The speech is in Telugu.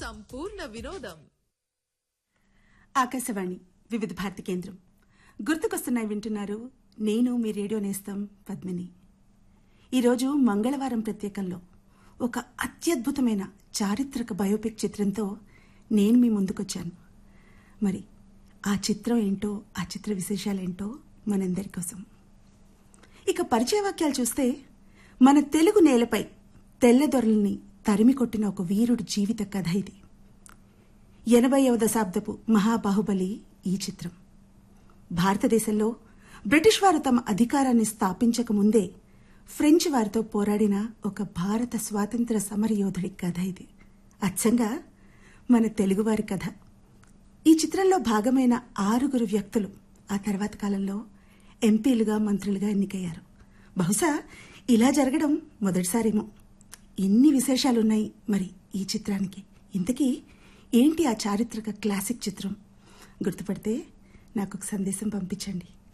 సంపూర్ణ వినోదం ఆకాశవాణి వివిధ భారతి కేంద్రం గుర్తుకొస్తున్నాయి వింటున్నారు నేను మీ రేడియో నేస్తం పద్మిని ఈరోజు మంగళవారం ప్రత్యేకంలో ఒక అత్యద్భుతమైన చారిత్రక బయోపిక్ చిత్రంతో నేను మీ ముందుకొచ్చాను మరి ఆ చిత్రం ఏంటో ఆ చిత్ర విశేషాలేంటో మనందరి కోసం ఇక పరిచయ వాక్యాలు చూస్తే మన తెలుగు నేలపై తెల్లదొరల్ని తరిమి కొట్టిన ఒక వీరుడి జీవిత కథ ఇది ఎనభైవ దశాబ్దపు మహాబాహుబలి ఈ చిత్రం భారతదేశంలో బ్రిటిష్ వారు తమ అధికారాన్ని స్థాపించక ముందే ఫ్రెంచ్ వారితో పోరాడిన ఒక భారత స్వాతంత్ర సమరయోధుడి కథ ఇది అచ్చంగా మన తెలుగువారి కథ ఈ చిత్రంలో భాగమైన ఆరుగురు వ్యక్తులు ఆ తర్వాత కాలంలో ఎంపీలుగా మంత్రులుగా ఎన్నికయ్యారు బహుశా ఇలా జరగడం మొదటిసారేమో ఎన్ని విశేషాలున్నాయి మరి ఈ చిత్రానికి ఇంతకీ ఏంటి ఆ చారిత్రక క్లాసిక్ చిత్రం గుర్తుపడితే నాకు ఒక సందేశం పంపించండి